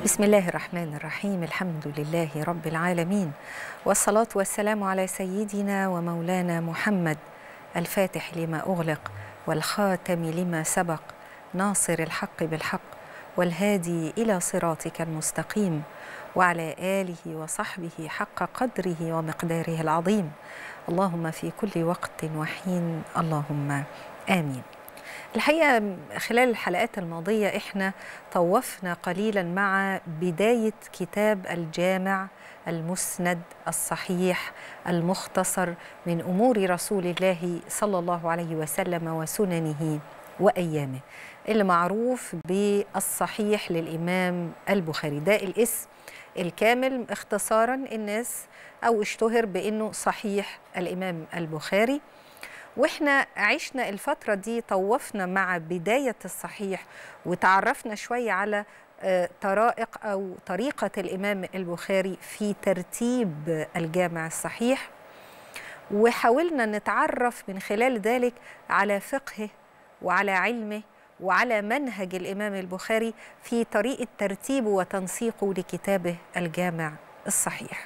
بسم الله الرحمن الرحيم الحمد لله رب العالمين والصلاة والسلام على سيدنا ومولانا محمد الفاتح لما أغلق والخاتم لما سبق ناصر الحق بالحق والهادي إلى صراطك المستقيم وعلى آله وصحبه حق قدره ومقداره العظيم اللهم في كل وقت وحين اللهم آمين الحقيقة خلال الحلقات الماضية إحنا طوفنا قليلا مع بداية كتاب الجامع المسند الصحيح المختصر من أمور رسول الله صلى الله عليه وسلم وسننه وأيامه اللي معروف بالصحيح للإمام البخاري ده الاسم الكامل اختصارا الناس أو اشتهر بأنه صحيح الإمام البخاري واحنا عشنا الفترة دي طوفنا مع بداية الصحيح وتعرفنا شوية على طرائق أو طريقة الإمام البخاري في ترتيب الجامع الصحيح وحاولنا نتعرف من خلال ذلك على فقهه وعلى علمه وعلى منهج الإمام البخاري في طريقة ترتيبه وتنسيقه لكتابه الجامع الصحيح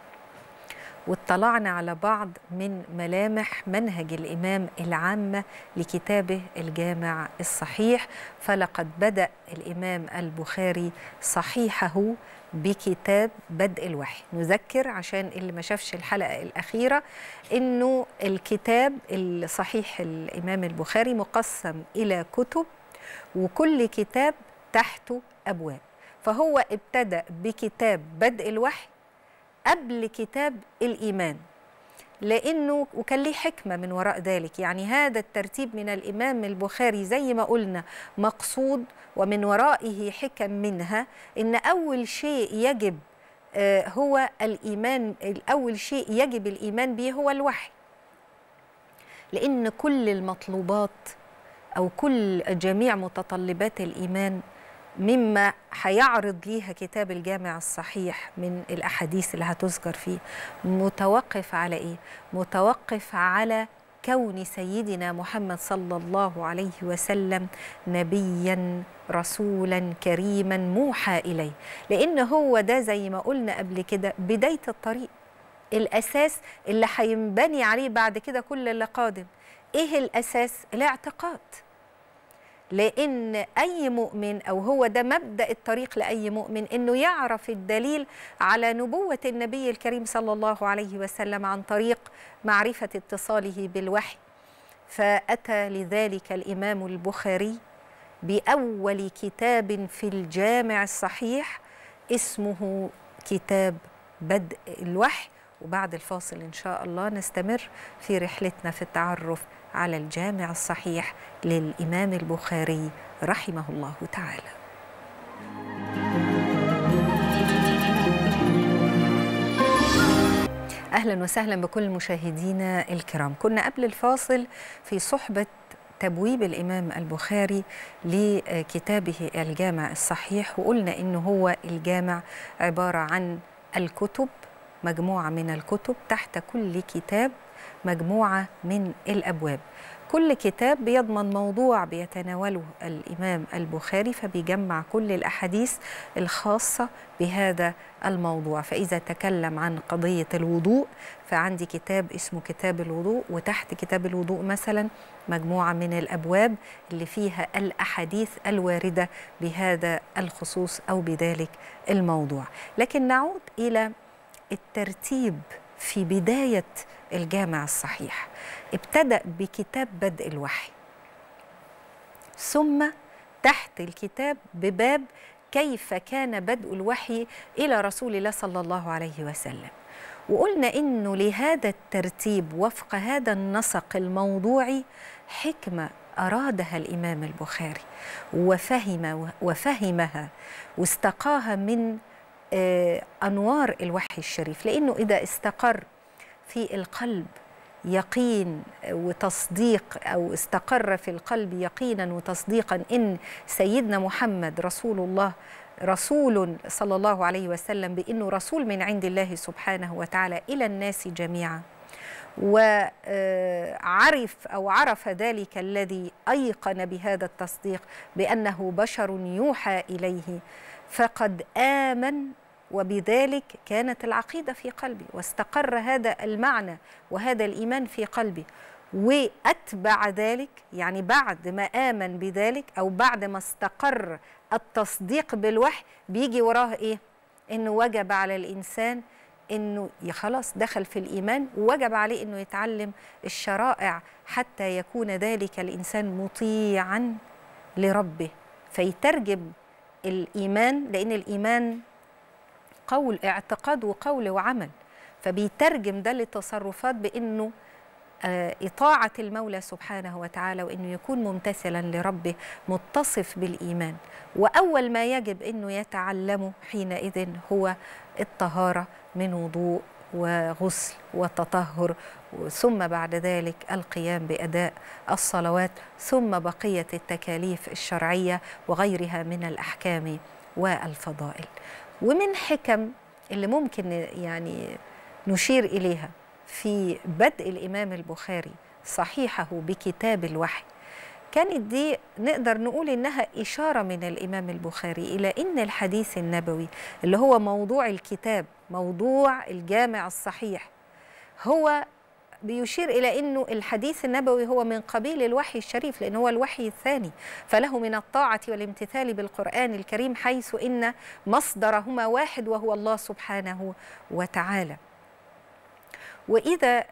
واطلعنا على بعض من ملامح منهج الإمام العامة لكتابه الجامع الصحيح فلقد بدأ الإمام البخاري صحيحه بكتاب بدء الوحي نذكر عشان اللي ما شافش الحلقة الأخيرة إنه الكتاب الصحيح الإمام البخاري مقسم إلى كتب وكل كتاب تحته أبواب فهو ابتدأ بكتاب بدء الوحي قبل كتاب الإيمان لأنه وكان ليه حكمة من وراء ذلك يعني هذا الترتيب من الإمام البخاري زي ما قلنا مقصود ومن ورائه حكم منها إن أول شيء يجب هو الإيمان أول شيء يجب الإيمان به هو الوحي لأن كل المطلوبات أو كل جميع متطلبات الإيمان مما هيعرض ليها كتاب الجامع الصحيح من الأحاديث اللي هتذكر فيه متوقف على إيه؟ متوقف على كون سيدنا محمد صلى الله عليه وسلم نبيا رسولا كريما موحى إليه لأن هو ده زي ما قلنا قبل كده بداية الطريق الأساس اللي هينبني عليه بعد كده كل اللي قادم إيه الأساس؟ الاعتقاد لان اي مؤمن او هو ده مبدا الطريق لاي مؤمن انه يعرف الدليل على نبوه النبي الكريم صلى الله عليه وسلم عن طريق معرفه اتصاله بالوحي فاتى لذلك الامام البخاري باول كتاب في الجامع الصحيح اسمه كتاب بدء الوحي وبعد الفاصل ان شاء الله نستمر في رحلتنا في التعرف على الجامع الصحيح للامام البخاري رحمه الله تعالى اهلا وسهلا بكل مشاهدينا الكرام كنا قبل الفاصل في صحبه تبويب الامام البخاري لكتابه الجامع الصحيح وقلنا انه هو الجامع عباره عن الكتب مجموعه من الكتب تحت كل كتاب مجموعه من الابواب كل كتاب بيضمن موضوع بيتناوله الامام البخاري فبيجمع كل الاحاديث الخاصه بهذا الموضوع فاذا تكلم عن قضيه الوضوء فعندي كتاب اسمه كتاب الوضوء وتحت كتاب الوضوء مثلا مجموعه من الابواب اللي فيها الاحاديث الوارده بهذا الخصوص او بذلك الموضوع لكن نعود الى الترتيب في بدايه الجامع الصحيح ابتدأ بكتاب بدء الوحي ثم تحت الكتاب بباب كيف كان بدء الوحي إلى رسول الله صلى الله عليه وسلم وقلنا إنه لهذا الترتيب وفق هذا النسق الموضوعي حكمة أرادها الإمام البخاري وفهم وفهمها واستقاها من أنوار الوحي الشريف لأنه إذا استقر في القلب يقين وتصديق او استقر في القلب يقينا وتصديقا ان سيدنا محمد رسول الله رسول صلى الله عليه وسلم بانه رسول من عند الله سبحانه وتعالى الى الناس جميعا وعرف او عرف ذلك الذي ايقن بهذا التصديق بانه بشر يوحى اليه فقد آمن وبذلك كانت العقيدة في قلبي واستقر هذا المعنى وهذا الإيمان في قلبي وأتبع ذلك يعني بعد ما آمن بذلك أو بعد ما استقر التصديق بالوحي بيجي وراه إيه؟ إنه وجب على الإنسان إنه خلاص دخل في الإيمان ووجب عليه إنه يتعلم الشرائع حتى يكون ذلك الإنسان مطيعا لربه فيترجم الإيمان لأن الإيمان قول اعتقاد وقول وعمل فبيترجم ده للتصرفات بأنه إطاعة المولى سبحانه وتعالى وأنه يكون ممتثلا لربه متصف بالإيمان وأول ما يجب أنه يتعلمه حينئذ هو الطهارة من وضوء وغسل وتطهر ثم بعد ذلك القيام بأداء الصلوات ثم بقية التكاليف الشرعية وغيرها من الأحكام والفضائل ومن حكم اللي ممكن يعني نشير إليها في بدء الإمام البخاري صحيحه بكتاب الوحي كانت دي نقدر نقول إنها إشارة من الإمام البخاري إلى إن الحديث النبوي اللي هو موضوع الكتاب موضوع الجامع الصحيح هو بيشير إلى أنه الحديث النبوي هو من قبيل الوحي الشريف لأنه هو الوحي الثاني فله من الطاعة والامتثال بالقرآن الكريم حيث إن مصدرهما واحد وهو الله سبحانه وتعالى وإذا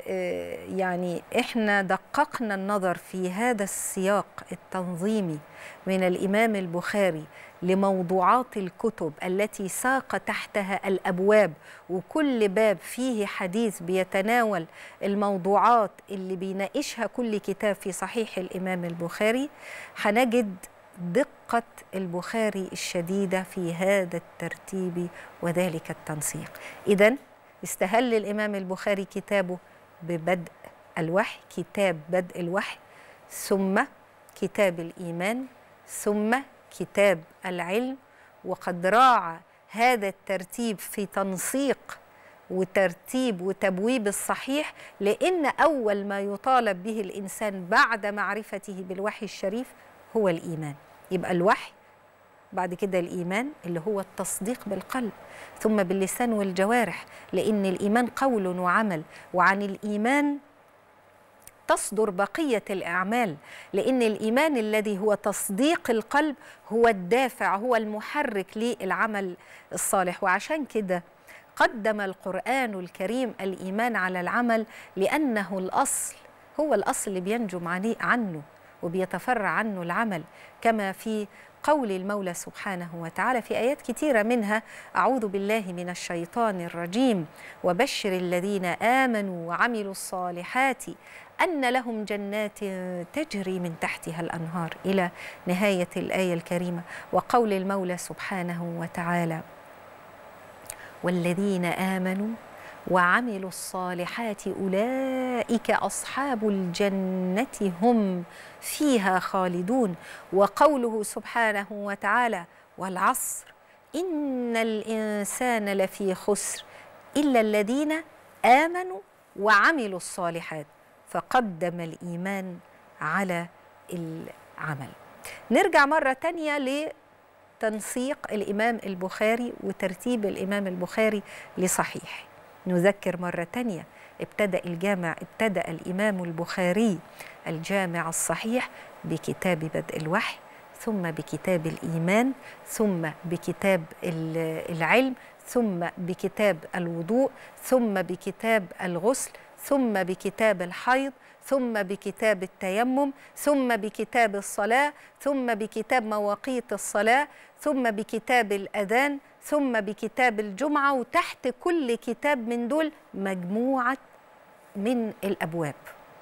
يعني إحنا دققنا النظر في هذا السياق التنظيمي من الإمام البخاري لموضوعات الكتب التي ساق تحتها الابواب وكل باب فيه حديث بيتناول الموضوعات اللي بيناقشها كل كتاب في صحيح الامام البخاري هنجد دقه البخاري الشديده في هذا الترتيب وذلك التنسيق اذا استهل الامام البخاري كتابه ببدء الوحي كتاب بدء الوحي ثم كتاب الايمان ثم كتاب العلم وقد راعى هذا الترتيب في تنسيق وترتيب وتبويب الصحيح لان اول ما يطالب به الانسان بعد معرفته بالوحي الشريف هو الايمان يبقى الوحي بعد كده الايمان اللي هو التصديق بالقلب ثم باللسان والجوارح لان الايمان قول وعمل وعن الايمان تصدر بقيه الاعمال لان الايمان الذي هو تصديق القلب هو الدافع هو المحرك للعمل الصالح وعشان كده قدم القران الكريم الايمان على العمل لانه الاصل هو الاصل اللي بينجم عنه وبيتفرع عنه العمل كما في قول المولى سبحانه وتعالى في ايات كثيره منها اعوذ بالله من الشيطان الرجيم وبشر الذين امنوا وعملوا الصالحات ان لهم جنات تجري من تحتها الانهار الى نهايه الايه الكريمه وقول المولى سبحانه وتعالى والذين امنوا وعملوا الصالحات اولئك اصحاب الجنه هم فيها خالدون وقوله سبحانه وتعالى والعصر ان الانسان لفي خسر الا الذين امنوا وعملوا الصالحات فقدم الايمان على العمل نرجع مره تانيه لتنسيق الامام البخاري وترتيب الامام البخاري لصحيح نذكر مرة تانية ابتدأ الجامع ابتدأ الإمام البخاري الجامع الصحيح بكتاب بدء الوحي ثم بكتاب الإيمان ثم بكتاب العلم ثم بكتاب الوضوء ثم بكتاب الغسل ثم بكتاب الحيض ثم بكتاب التيمم ثم بكتاب الصلاة ثم بكتاب مواقيت الصلاة ثم بكتاب الأذان ثم بكتاب الجمعة وتحت كل كتاب من دول مجموعة من الأبواب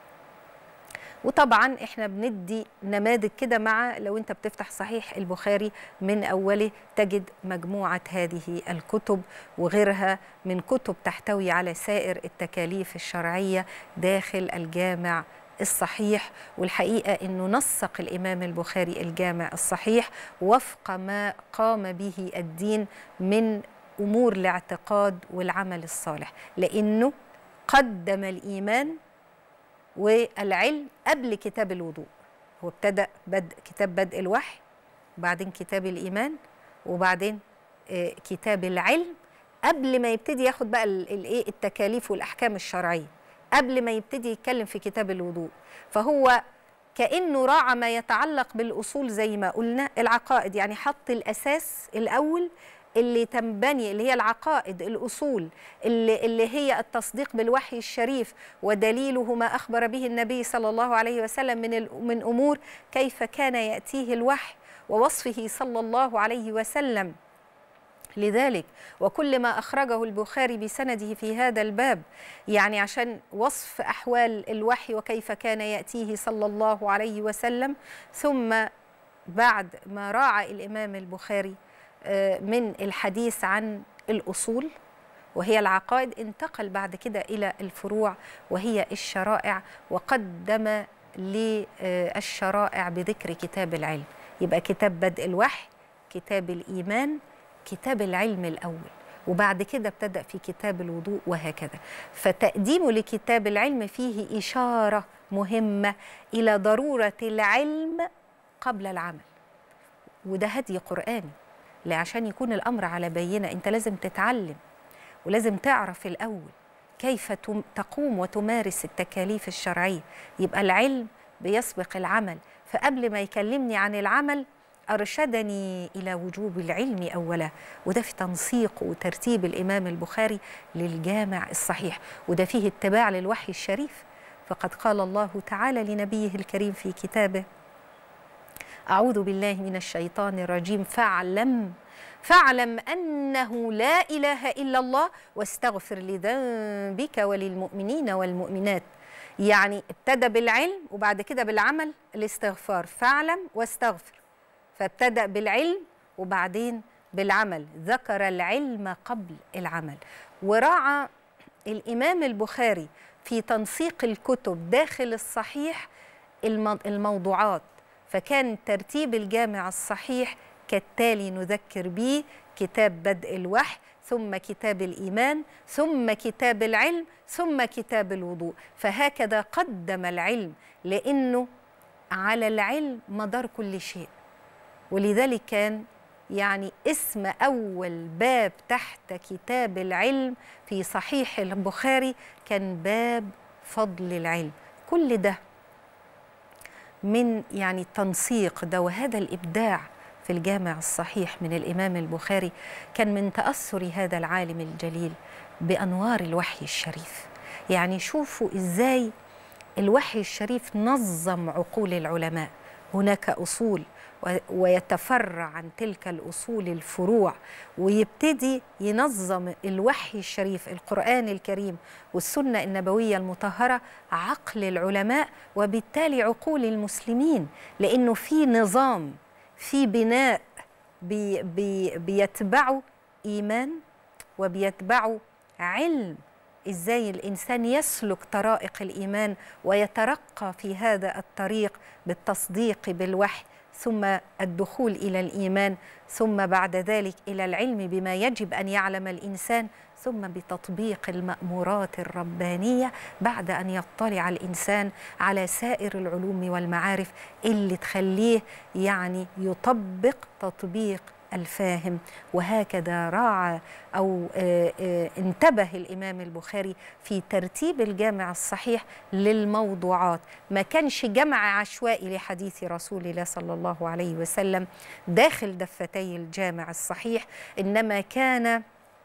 وطبعا احنا بندي نماذج كده مع لو انت بتفتح صحيح البخاري من اوله تجد مجموعه هذه الكتب وغيرها من كتب تحتوي على سائر التكاليف الشرعيه داخل الجامع الصحيح والحقيقه انه نسق الامام البخاري الجامع الصحيح وفق ما قام به الدين من امور الاعتقاد والعمل الصالح لانه قدم الايمان والعلم قبل كتاب الوضوء هو ابتدأ بدء كتاب بدء الوحي وبعدين كتاب الإيمان وبعدين آه، كتاب العلم قبل ما يبتدي ياخد بقى الايه التكاليف والاحكام الشرعيه قبل ما يبتدي يتكلم في كتاب الوضوء فهو كانه راعى ما يتعلق بالاصول زي ما قلنا العقائد يعني حط الاساس الاول اللي تنبني اللي هي العقائد الأصول اللي, اللي هي التصديق بالوحي الشريف ودليله ما أخبر به النبي صلى الله عليه وسلم من, من أمور كيف كان يأتيه الوحي ووصفه صلى الله عليه وسلم لذلك وكل ما أخرجه البخاري بسنده في هذا الباب يعني عشان وصف أحوال الوحي وكيف كان يأتيه صلى الله عليه وسلم ثم بعد ما راعى الإمام البخاري من الحديث عن الأصول وهي العقائد انتقل بعد كده إلى الفروع وهي الشرائع وقدم للشرائع بذكر كتاب العلم يبقى كتاب بدء الوحي كتاب الإيمان كتاب العلم الأول وبعد كده ابتدأ في كتاب الوضوء وهكذا فتقديمه لكتاب العلم فيه إشارة مهمة إلى ضرورة العلم قبل العمل وده هدي قرآني عشان يكون الأمر على بينة أنت لازم تتعلم ولازم تعرف الأول كيف تقوم وتمارس التكاليف الشرعية يبقى العلم بيسبق العمل فقبل ما يكلمني عن العمل أرشدني إلى وجوب العلم أولا وده في تنسيق وترتيب الإمام البخاري للجامع الصحيح وده فيه اتباع للوحي الشريف فقد قال الله تعالى لنبيه الكريم في كتابه أعوذ بالله من الشيطان الرجيم فاعلم فاعلم أنه لا إله إلا الله واستغفر لذنبك وللمؤمنين والمؤمنات يعني ابتدى بالعلم وبعد كده بالعمل الاستغفار فاعلم واستغفر فابتدأ بالعلم وبعدين بالعمل ذكر العلم قبل العمل وراعى الإمام البخاري في تنسيق الكتب داخل الصحيح الموضوعات فكان ترتيب الجامع الصحيح كالتالي نذكر به كتاب بدء الوحي ثم كتاب الإيمان ثم كتاب العلم ثم كتاب الوضوء فهكذا قدم العلم لأنه على العلم مدار كل شيء ولذلك كان يعني اسم أول باب تحت كتاب العلم في صحيح البخاري كان باب فضل العلم كل ده من يعني التنسيق ده وهذا الإبداع في الجامع الصحيح من الإمام البخاري كان من تأثر هذا العالم الجليل بأنوار الوحي الشريف يعني شوفوا إزاي الوحي الشريف نظم عقول العلماء هناك أصول ويتفرع عن تلك الأصول الفروع ويبتدي ينظم الوحي الشريف القرآن الكريم والسنة النبوية المطهرة عقل العلماء وبالتالي عقول المسلمين لأنه في نظام في بناء بي بي بيتبعه إيمان وبيتبعه علم ازاي الانسان يسلك طرائق الايمان ويترقى في هذا الطريق بالتصديق بالوحي ثم الدخول الى الايمان ثم بعد ذلك الى العلم بما يجب ان يعلم الانسان ثم بتطبيق المامورات الربانيه بعد ان يطلع الانسان على سائر العلوم والمعارف اللي تخليه يعني يطبق تطبيق الفاهم وهكذا راعى او انتبه الامام البخاري في ترتيب الجامع الصحيح للموضوعات ما كانش جمع عشوائي لحديث رسول الله صلى الله عليه وسلم داخل دفتي الجامع الصحيح انما كان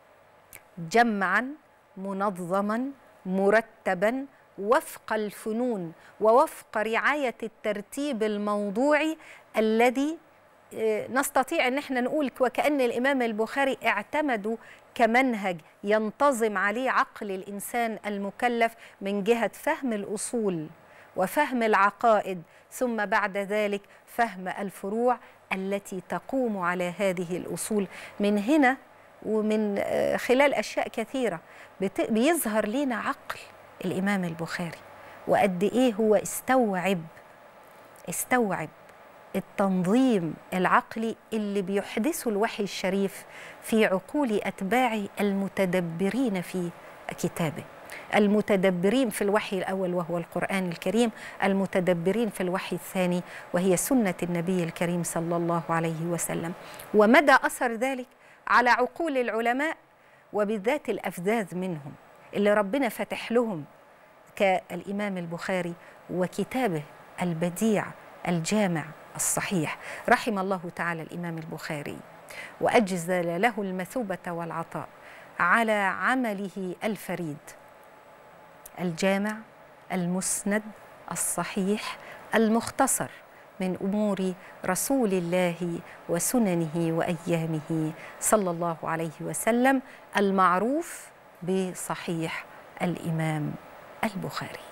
جمعا منظما مرتبا وفق الفنون ووفق رعايه الترتيب الموضوعي الذي نستطيع ان احنا نقول وكان الامام البخاري اعتمدوا كمنهج ينتظم عليه عقل الانسان المكلف من جهه فهم الاصول وفهم العقائد ثم بعد ذلك فهم الفروع التي تقوم على هذه الاصول من هنا ومن خلال اشياء كثيره بيظهر لنا عقل الامام البخاري وقد ايه هو استوعب استوعب التنظيم العقلي اللي بيحدثه الوحي الشريف في عقول اتباعه المتدبرين في كتابه المتدبرين في الوحي الأول وهو القرآن الكريم المتدبرين في الوحي الثاني وهي سنة النبي الكريم صلى الله عليه وسلم ومدى أثر ذلك على عقول العلماء وبالذات الأفذاذ منهم اللي ربنا فتح لهم كالإمام البخاري وكتابه البديع الجامع الصحيح رحم الله تعالى الإمام البخاري وأجزل له المثوبة والعطاء على عمله الفريد الجامع المسند الصحيح المختصر من امور رسول الله وسننه وايامه صلى الله عليه وسلم المعروف بصحيح الامام البخاري